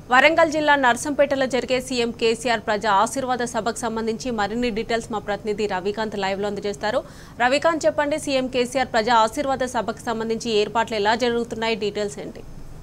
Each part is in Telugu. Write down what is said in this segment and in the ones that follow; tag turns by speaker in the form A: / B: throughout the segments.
A: వరంగల్ జిల్లా నర్సంపేటలో జరిగే సీఎం కేసీఆర్ ప్రజా ఆశీర్వాద సభకు సంబంధించి మరిన్ని డీటెయిల్స్ మా ప్రతినిధి రవికాంత్ లైవ్ లో అందజేస్తారు రవికాంత్ చెప్పండి సీఎం కేసీఆర్ ప్రజా ఆశీర్వాద సభకు సంబంధించి ఏర్పాట్లు ఎలా జరుగుతున్నాయి డీటెయిల్స్ ఏంటి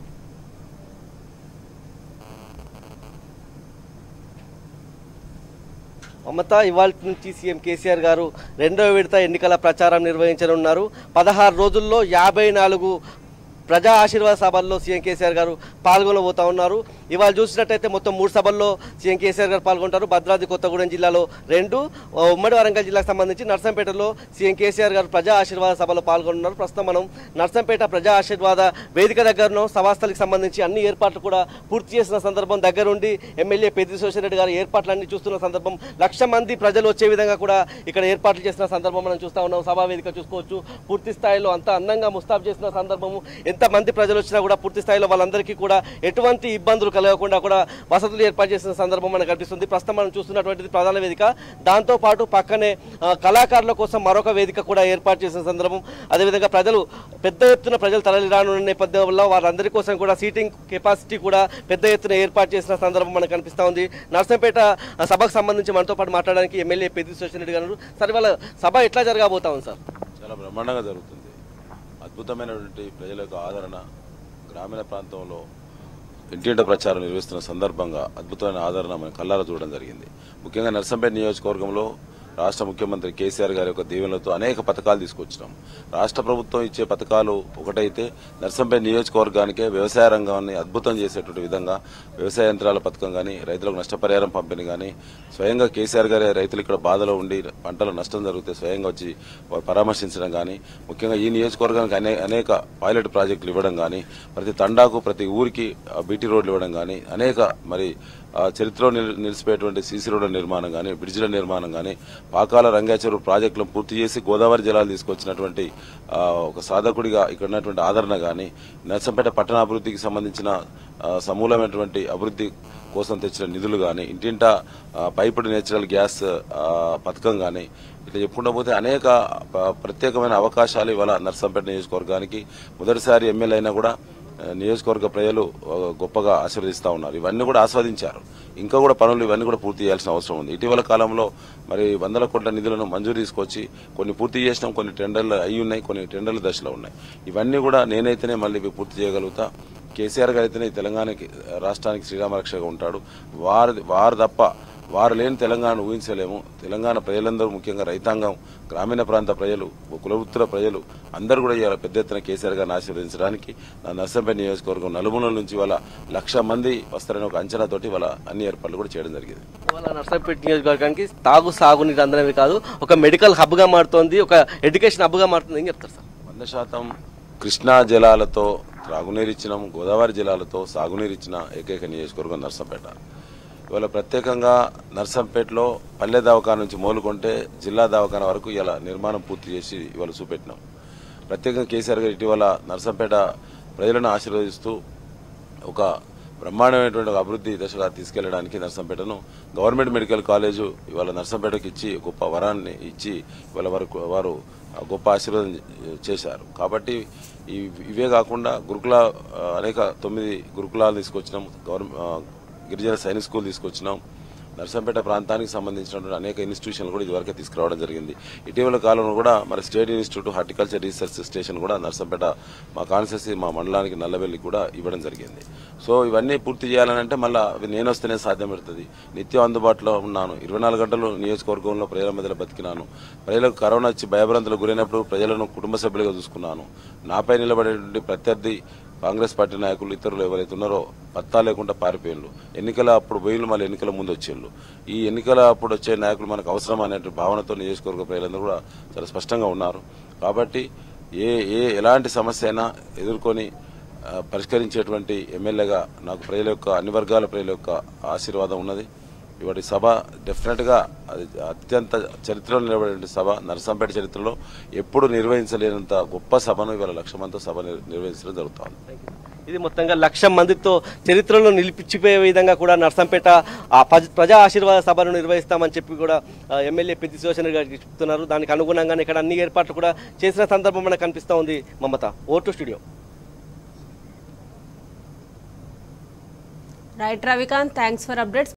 B: మమత ఇవాళ నుంచి సీఎం కేసీఆర్ గారు రెండవ విడత ఎన్నికల ప్రచారం నిర్వహించనున్నారు పదహారు రోజుల్లో యాభై నాలుగు ప్రజా ఆశీర్వాద సభల్లో సీఎం కేసీఆర్ గారు పాల్గొనబోతా ఉన్నారు ఇవాళ చూసినట్టయితే మొత్తం మూడు సభల్లో సీఎం కేసీఆర్ గారు పాల్గొంటారు భద్రాద్రి కొత్తగూడెం జిల్లాలో రెండు ఉమ్మడి వరంగల్ జిల్లాకు సంబంధించి నర్సంపేటలో సీఎం కేసీఆర్ గారు ప్రజా ఆశీర్వాద సభలో పాల్గొన్నారు ప్రస్తుతం మనం నర్సంపేట ప్రజా ఆశీర్వాద వేదిక దగ్గరను సభాస్థలికి సంబంధించి అన్ని ఏర్పాట్లు కూడా పూర్తి చేసిన సందర్భం దగ్గరుండి ఎమ్మెల్యే పెద్ది రెడ్డి గారు ఏర్పాట్లన్నీ చూస్తున్న సందర్భం లక్ష మంది ప్రజలు వచ్చే విధంగా కూడా ఇక్కడ ఏర్పాట్లు చేసిన సందర్భం మనం చూస్తా ఉన్నాం సభా వేదిక చూసుకోవచ్చు పూర్తి స్థాయిలో అంత అందంగా ముస్తాబ్ చేసిన సందర్భము ఎంత మంది ప్రజలు వచ్చినా కూడా పూర్తి స్థాయిలో వాళ్ళందరికీ కూడా ఎటువంటి ఇబ్బందులు కలగకుండా కూడా వసతులు ఏర్పాటు చేసిన సందర్భం మనకు కనిపిస్తుంది ప్రస్తుతం మనం చూస్తున్నటువంటిది ప్రధాన వేదిక దాంతో పాటు పక్కనే ఆ, కళాకారుల కోసం మరొక వేదిక కూడా ఏర్పాటు చేసిన సందర్భం అదేవిధంగా ప్రజలు పెద్ద ఎత్తున ప్రజలు తరలి రానున్న నేపథ్యంలో వారందరి కోసం కూడా సీటింగ్ కెపాసిటీ కూడా పెద్ద ఎత్తున ఏర్పాటు చేసిన సందర్భం మనకు కనిపిస్తా ఉంది నర్సంపేట ఆ, సభకు సంబంధించి మనతో పాటు మాట్లాడడానికి ఎమ్మెల్యే పెద్ది రెడ్డి గారు సరే వాళ్ళ సభ ఎట్లా జరగబోతా ఉంది సార్
C: చాలా బ్రహ్మాండంగా జరుగుతుంది అద్భుతమైనటువంటి ప్రజల యొక్క ఆదరణ గ్రామీణ ప్రాంతంలో ఇంటింట ప్రచారం నిర్వహిస్తున్న సందర్భంగా అద్భుతమైన ఆదరణ మనం కల్లారా చూడడం జరిగింది ముఖ్యంగా నర్సంపేట నియోజకవర్గంలో రాష్ట్ర ముఖ్యమంత్రి కేసీఆర్ గారి యొక్క దీవెనలతో అనేక పథకాలు తీసుకొచ్చినాం రాష్ట్ర ప్రభుత్వం ఇచ్చే పథకాలు ఒకటైతే నర్సంపేట నియోజకవర్గానికే వ్యవసాయ రంగాన్ని అద్భుతం చేసేటువంటి విధంగా వ్యవసాయ యంత్రాల పథకం కానీ రైతులకు నష్టపరిహారం పంపిణీ కానీ స్వయంగా కేసీఆర్ గారి రైతులు ఇక్కడ బాధలో ఉండి పంటల నష్టం జరిగితే స్వయంగా వచ్చి వారు పరామర్శించడం కానీ ముఖ్యంగా ఈ నియోజకవర్గానికి అనే అనేక పైలట్ ప్రాజెక్టులు ఇవ్వడం కానీ ప్రతి తండాకు ప్రతి ఊరికి ఆ, బీటీ రోడ్లు ఇవ్వడం కానీ అనేక మరి ఆ, చరిత్రలో నిల్- నిలిచిపోయేటువంటి సీసీ రోడ్ల నిర్మాణం కానీ బ్రిడ్జిల నిర్మాణం కానీ పాకాల రంగాచెరువు ప్రాజెక్టులను పూర్తి చేసి గోదావరి జలాలు తీసుకొచ్చినటువంటి ఆ, ఒక సాధకుడిగా ఇక్కడ ఉన్నటువంటి ఆదరణ కానీ నర్సంపేట పట్టణాభివృద్ధికి సంబంధించిన ఆ, సమూలమైనటువంటి అభివృద్ధి కోసం తెచ్చిన నిధులు కానీ ఇంటింటా ఆ, పైపుడు నేచురల్ గ్యాస్ ఆ, పథకం కానీ ఇట్లా చెప్పుకుంటూ పోతే అనేక ప- ప్రత్యేకమైన అవకాశాలు ఇవాళ నర్సంపేట నియోజకవర్గానికి మొదటిసారి ఎమ్మెల్యే అయినా కూడా ఆ, నియోజకవర్గ ప్రజలు ఆ, గొప్పగా ఆశీర్వదిస్తూ ఉన్నారు ఇవన్నీ కూడా ఆస్వాదించారు ఇంకా కూడా పనులు ఇవన్నీ కూడా పూర్తి చేయాల్సిన అవసరం ఉంది ఇటీవల కాలంలో మరి వందల కోట్ల నిధులను మంజూరు తీసుకొచ్చి కొన్ని పూర్తి చేసినాం కొన్ని టెండర్లు అయి ఉన్నాయి కొన్ని టెండర్ల దశలో ఉన్నాయి ఇవన్నీ కూడా నేనైతేనే మళ్ళీ ఇవి పూర్తి చేయగలుగుతా కేసీఆర్ గారు అయితేనే ఈ తెలంగాణకి రాష్ట్రానికి శ్రీరామరక్షగా ఉంటాడు వారి వారు తప్ప వారు లేని తెలంగాణ ఊహించలేము తెలంగాణ ప్రజలందరూ ముఖ్యంగా రైతాంగం గ్రామీణ ప్రాంత ప్రజలు కులవృత్తుల ప్రజలు అందరూ కూడా ఇవాళ పెద్ద ఎత్తున కేసీఆర్ గారిని ఆశీర్వదించడానికి నా నర్సంపేట నియోజకవర్గం నలుమూలల నుంచి వాళ్ళ లక్ష మంది వస్తారని ఒక అంచనాతోటి వాళ్ళ అన్ని ఏర్పాట్లు కూడా చేయడం జరిగింది
B: ఇవాళ నర్సంపేట నియోజకవర్గానికి తాగు సాగునీరు అందడమే కాదు ఒక మెడికల్ హబ్గా మారుతోంది ఒక ఎడ్యుకేషన్ హబ్గా మారుతుంది ఏం చెప్తారు సార్
C: వంద శాతం కృష్ణా జలాలతో త్రాగునీరు ఇచ్చినాం గోదావరి జలాలతో సాగునీరు ఇచ్చిన ఏకైక నియోజకవర్గం నర్సంపేట ఇవాళ ప్రత్యేకంగా నర్సంపేటలో పల్లె దవాఖాన నుంచి మొదలుకొంటే జిల్లా దవాఖాన వరకు ఇలా నిర్మాణం పూర్తి చేసి ఇవాళ చూపెట్టినాం ప్రత్యేకంగా కేసీఆర్ గారు ఇటీవల నర్సంపేట ప్రజలను ఆశీర్వదిస్తూ ఒక బ్రహ్మాండమైనటువంటి ఒక అభివృద్ధి దశగా తీసుకెళ్లడానికి నర్సంపేటను గవర్నమెంట్ మెడికల్ కాలేజు ఇవాళ నర్సంపేటకి ఇచ్చి గొప్ప వరాన్ని ఇచ్చి ఇవాళ వరకు వారు ఆ గొప్ప ఆశీర్వాదం చేశారు కాబట్టి ఈ- ఇవే కాకుండా గురుకుల ఆ, అనేక తొమ్మిది గురుకులాలు తీసుకొచ్చినాం గవర్నమెంట్ గిరిజన సైనిక్ స్కూల్ తీసుకొచ్చినాం నర్సంపేట ప్రాంతానికి సంబంధించినటువంటి అనేక ఇన్స్టిట్యూషన్లు కూడా ఇదివరకే తీసుకురావడం జరిగింది ఇటీవల కాలంలో కూడా మరి state institute horticulture research station కూడా నర్సంపేట మా కాన్స్టిట్యూన్సీ మా మండలానికి నల్లబెల్లి కూడా ఇవ్వడం జరిగింది సో ఇవన్నీ పూర్తి చేయాలనంటే మళ్ళీ అవి నేను వస్తేనే సాధ్యం పడుతుంది నిత్యం అందుబాటులో ఉన్నాను ఇరవై నాలుగు గంటలు నియోజకవర్గంలో ప్రజల మధ్యలో బతికినాను ప్రజలకు కరోనా వచ్చి భయభ్రాంతులకు గురైనప్పుడు ప్రజలను కుటుంబ సభ్యులుగా చూసుకున్నాను నాపై నిలబడేటువంటి ప్రత్యర్థి కాంగ్రెస్ పార్టీ నాయకులు ఇతరులు ఎవరైతే ఉన్నారో పత్తా లేకుండా పారిపోయిన్లు ఎన్నికల అప్పుడు బొయ్యిలు మళ్ళీ ఎన్నికల ముందు వచ్చేళ్ళు ఈ ఎన్నికల అప్పుడు వచ్చే నాయకులు మనకు అవసరం అనే భావనతో నియోజకవర్గ ప్రజలందరూ కూడా చాలా స్పష్టంగా ఉన్నారు కాబట్టి ఏ ఏ ఎలాంటి సమస్య అయినా ఎదుర్కొని ఆ, పరిష్కరించేటువంటి ఎమ్మెల్యేగా నాకు ప్రజల యొక్క అన్ని వర్గాల ప్రజల యొక్క ఆశీర్వాదం ఉన్నది ఇవాటి సభ డెఫినెట్ గా అది అత్యంత చరిత్రలో నిలబడే సభ నరసంపేట చరిత్రలో ఎప్పుడు నిర్వహించలేనంత గొప్ప సభను ఇవాళ లక్ష మందితో సభ నిర్- నిర్వహించడం జరుగుతోంది
B: ఇది మొత్తంగా లక్ష మందితో చరిత్రలో నిలిపించిపోయే విధంగా కూడా నర్సంపేట ఆ పజ- ప్రజా ఆశీర్వాద సభను నిర్వహిస్తామని చెప్పి కూడా ఆ, ఎమ్మెల్యే పెద్ది శివసేన గారికి చెప్తున్నారు దానికి అనుగుణంగానే ఇక్కడ అన్ని ఏర్పాట్లు కూడా చేసిన సందర్భం మనకు కనిపిస్తూ ఉంది Mamata vote studio
A: right Ravikanth thanks for updates